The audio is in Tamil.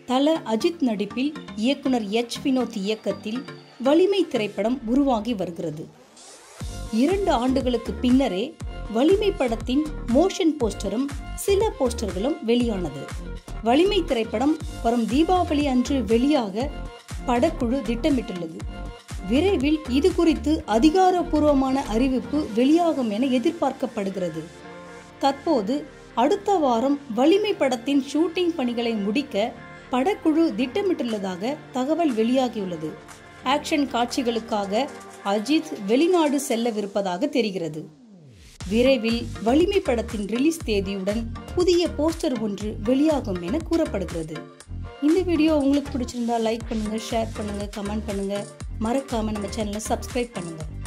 தல அஜித் நடிப்பில் இயக்குனர் எச் வினோத் இயக்கத்தில் வலிமை திரைப்படம் உருவாகி வருகிறது இரண்டு ஆண்டுகளுக்கு பின்னரே வலிமை படத்தின் மோஷன் போஸ்டரும் சில போஸ்டர்களும் வெளியானது வலிமை திரைப்படம் வரும் தீபாவளி அன்று வெளியாக படக்குழு திட்டமிட்டுள்ளது விரைவில் இது குறித்து அதிகாரப்பூர்வமான அறிவிப்பு வெளியாகும் என எதிர்பார்க்கப்படுகிறது தற்போது அடுத்த வாரம் வலிமை படத்தின் ஷூட்டிங் பணிகளை முடிக்க படக்குழு திட்டமிட்டுள்ளதாக தகவல் வெளியாகியுள்ளது ஆக்ஷன் காட்சிகளுக்காக அஜித் வெளிநாடு செல்லவிருப்பதாக தெரிகிறது விரைவில் வலிமை படத்தின் ரிலீஸ் தேதியுடன் புதிய போஸ்டர் ஒன்று வெளியாகும் என கூறப்படுகிறது இந்த வீடியோ உங்களுக்கு பிடிச்சிருந்தா லைக் பண்ணுங்க ஷேர் பண்ணுங்க கமெண்ட் பண்ணுங்க மறக்காம நம்ம சேனலை சப்ஸ்கிரைப் பண்ணுங்க